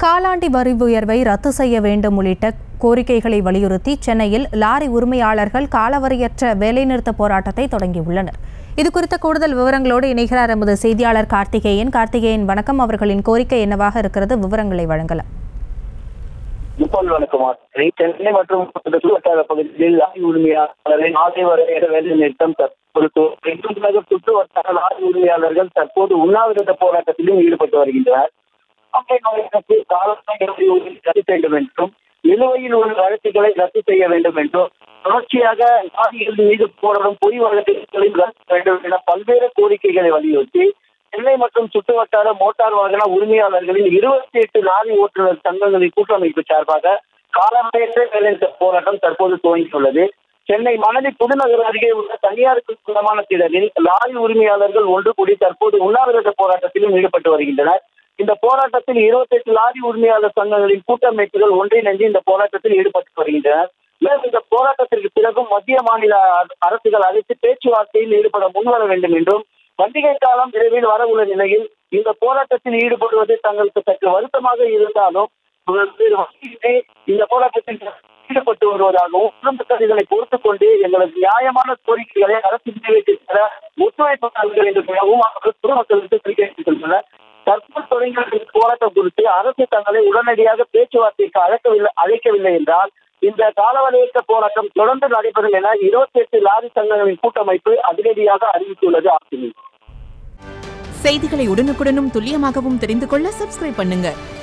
காலாண்டி வரி உயர்வை ரத்து செய்ய வேண்டும் உள்ளிட்ட கோரிக்கைகளை வலியுறுத்தி சென்னையில் லாரி உரிமையாளர்கள் காலவரையற்ற வேலைநிறுத்த போராட்டத்தை தொடங்கியுள்ளனர் இது குறித்த கூடுதல் விவரங்களோடு இணைகிறார் எமது செய்தியாளர் கார்த்திகேயன் கார்த்திகேயன் வணக்கம் அவர்களின் கோரிக்கை என்னவாக இருக்கிறது விவரங்களை வழங்கலாம் முப்பது வணக்கமார் சென்னை மற்றும் சுற்றுவட்டார பகுதிகளில் லாரி உரிமையாளர்களின் ஆசை வரையற வேலை நிறுத்தம் தற்போது நகர் சுற்று வட்டார லாரி உரிமையாளர்கள் தற்போது உண்ணாவிரத போராட்டத்திலும் ஈடுபட்டு வருகின்றனர் அம்மை நோய்க்கு காலத்தை ரத்து வேண்டும் என்றும் நிலுவையில் உள்ள வழக்குகளை ரத்து செய்ய வேண்டும் என்றும் தொடர்ச்சியாக லாரிகள் மீது போராடும் பொய் வழக்குகளையும் ரத்து வேண்டும் என பல்வேறு கோரிக்கைகளை வலியுறுத்தி சென்னை மற்றும் சுற்றுவட்டார மோட்டார் வாகன உரிமையாளர்களின் இருபத்தி எட்டு லாரி ஓட்டுநர் சங்கங்களின் கூட்டமைப்பு சார்பாக காலமேற்ற வேலைநிறுத்த போராட்டம் தற்போது துவங்கியுள்ளது சென்னை மணலி புதுநகர் அருகே உள்ள தனியாருக்கு சொந்தமான திடலில் லாரி உரிமையாளர்கள் ஒன்று கூடி தற்போது உண்ணாவிரத போராட்டத்திலும் ஈடுபட்டு வருகின்றனர் இந்த போராட்டத்தில் இருபத்தி எட்டு லாரி உரிமையாளர் சங்கங்களின் கூட்டமைப்புகள் ஒன்றிணைந்து இந்த போராட்டத்தில் ஈடுபட்டு வருகின்றனர் மேலும் இந்த போராட்டத்திற்கு பிறகும் மத்திய மாநில அரசுகள் அழைத்து பேச்சுவார்த்தையில் ஈடுபட முன்வர வேண்டும் என்றும் பண்டிகை காலம் விரைவில் வர உள்ள நிலையில் இந்த போராட்டத்தில் ஈடுபடுவது தங்களுக்கு சற்று வருத்தமாக இருந்தாலும் இந்த போராட்டத்தில் ஈடுபட்டு வருவதாகவும் குடும்பத்தினர் இதனை பொறுத்துக் கொண்டு எங்களது நியாயமான கோரிக்கைகளை அரசு நிறைவேற்றித்தர ஒத்துழைப்பு தருங்கள் என்றும் அவர்கள் பொதுமக்களுக்கு தெரிவித்துள்ளனர் தற்போது தொடங்கிய போராட்டம் குறித்து அரசு தங்களை உடனடியாக பேச்சுவார்த்தைக்கு அழைக்கவில்லை அழைக்கவில்லை என்றால் இந்த காலவரையற்ற போராட்டம் தொடர்ந்து நடைபெறும் என இருபத்தி எட்டு லாரி சங்கங்களின் கூட்டமைப்பு அதிரடியாக அறிவித்துள்ளது ஆசிரியர் செய்திகளை உடனுக்குடனும் துல்லியமாகவும் தெரிந்து கொள்ள சப்ஸ்கிரைப் பண்ணுங்க